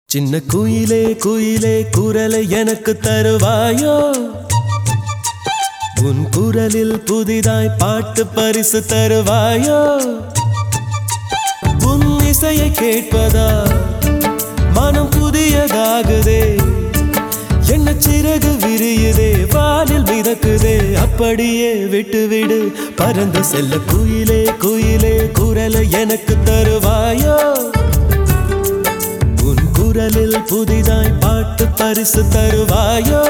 சின்ன குயிலே குயிலே குரலை எனக்கு தருவாயோ உன் குரலில் புதிதாய் பாட்டு பரிசு தருவாயோ உன் இசையை கேட்பதா மனம் புதியதாகுதே என்ன சிறகு விரியுதே வானில் மிதக்குதே அப்படியே விட்டு விடு பறந்து செல்ல குயிலே குயிலே குரலை எனக்கு தருவாயோ உன் குரலில் புதிதாய் பாட்டு பரிசு தருவாயோ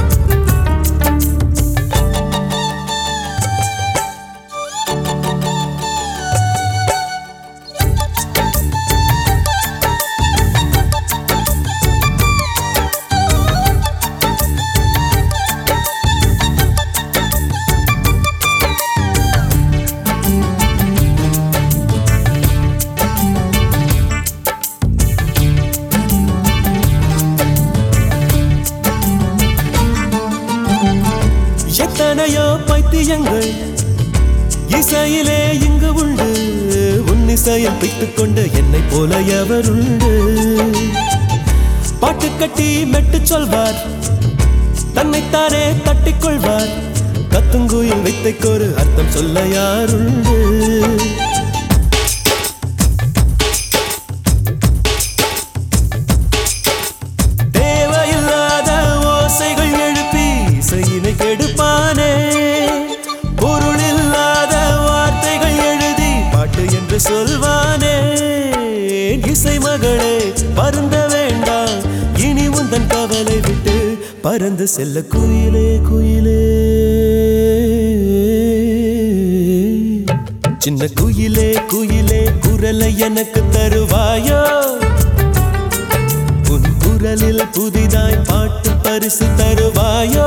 எத்தனையோ பைத்தியங்கள் இசையிலே இங்கு உண்டு உன் இசையில் பித்துக் கொண்டு என்னை போல எவருண்டு பாட்டு கட்டி மெட்டு சொல்வார் தன்னைத்தானே தட்டிக்கொள்வார் கத்துங்குயில் வித்தைக்கொரு அர்த்தம் சொல்ல யாருண்டு தேவையில்லாத ஓசைகள் எழுப்பி இசையினை கெடுப்பானே பொருள் இல்லாத வார்த்தைகள் எழுதி பாட்டு என்று சொல்வானே இசை மகளே பருந்த வேண்டாம் இனி உந்தன் கவலை விட்டு பறந்து செல்ல குயிலே குயிலே சின்ன குயிலே குயிலே குரலை எனக்கு தருவாயோ உன் குரலில் புதிதாய் பாட்டு பரிசு தருவாயோ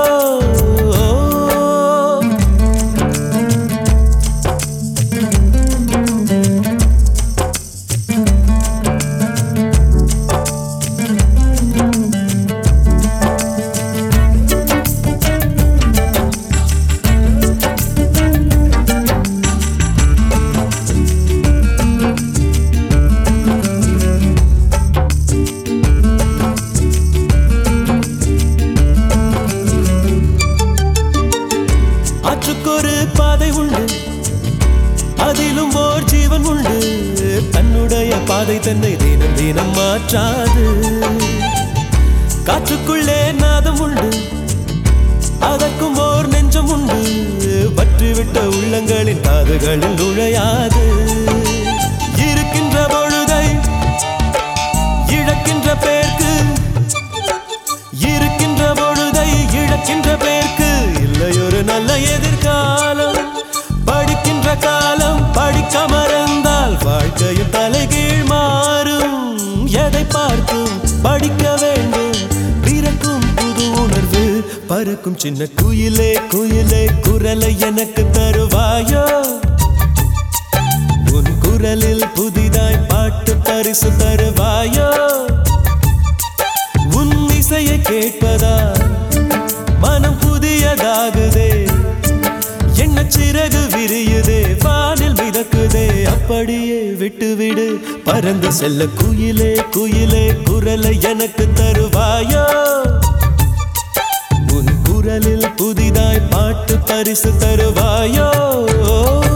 ஆற்றுக்கொரு பாதை உண்டு அதிலும் ஓர் ஜீவன் உண்டு தன்னுடைய பாதை தன்னை தினம் தினம் மாற்றாது காற்றுக்குள்ளே நாதம் உண்டு அதற்கும் ஓர் நெஞ்சம் உண்டு பற்றிவிட்ட உள்ளங்களின் காதுகளில் நுழையாது இருக்கின்ற பொழுதை இழக்கின்ற பேர்க்கு இருக்கின்ற பொழுதை இழக்கின்ற பேர்க்கு இல்லை ஒரு நல்ல எதிர்காலம் படிக்கின்ற காலம் படிக்க மறந்தால் வாழ்க்கையும் தலைகீழ் மாறும் எதை பார்க்கும் படிக்க வேண்டும் பிறக்கும் புது உணர்வு பறக்கும் சின்ன குயிலே குயிலே குரலை எனக்கு தருவாயோ உன் குரலில் புதிதாய் பாட்டு பரிசு தருவாயோ உன் இசையை கேட்பதா மனம் புதியதாகுதே என்ன சிறகு விரியுதே வானில் மிதக்குதே அப்படியே விட்டு விடு பறந்து செல்ல குயிலே குயிலே குரலை எனக்கு தருவாயோ உன் குரலில் புதிதாய் பாட்டு பரிசு தருவாயோ